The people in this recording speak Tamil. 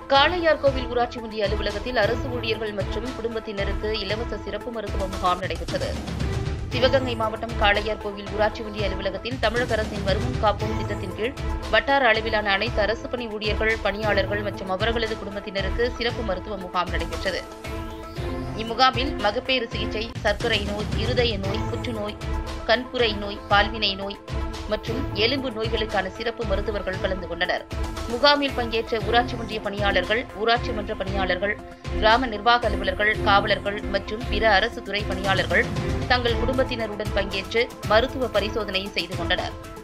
காளையார்கோவில் ஊராட்சி ஒன்றிய அலுவலகத்தில் அரசு ஊழியர்கள் மற்றும் குடும்பத்தினருக்கு இலவச சிறப்பு மருத்துவ முகாம் நடைபெற்றது சிவகங்கை மாவட்டம் காளையார்கோவில் ஊராட்சி ஒன்றிய அலுவலகத்தில் தமிழக அரசின் வருமுன் காப்போம் திட்டத்தின் கீழ் வட்டார அளவிலான அனைத்து அரசு பணி ஊழியர்கள் பணியாளர்கள் மற்றும் அவர்களது குடும்பத்தினருக்கு சிறப்பு மருத்துவ முகாம் நடைபெற்றது இம்முகாமில் மகப்பேறு சிகிச்சை சர்க்கரை நோய் இருதய நோய் புற்றுநோய் கண்புரை நோய் பால்வினை நோய் மற்றும் எலும்பு நோய்களுக்கான சிறப்பு மருத்துவர்கள் கலந்து கொண்டனர் முகாமில் பங்கேற்ற ஊராட்சி ஒன்றிய பணியாளர்கள் ஊராட்சி மன்ற பணியாளர்கள் கிராம நிர்வாக அலுவலர்கள் காவலர்கள் மற்றும் பிற அரசு துறை பணியாளர்கள் தங்கள் குடும்பத்தினருடன் பங்கேற்று மருத்துவ பரிசோதனை செய்து கொண்டனர்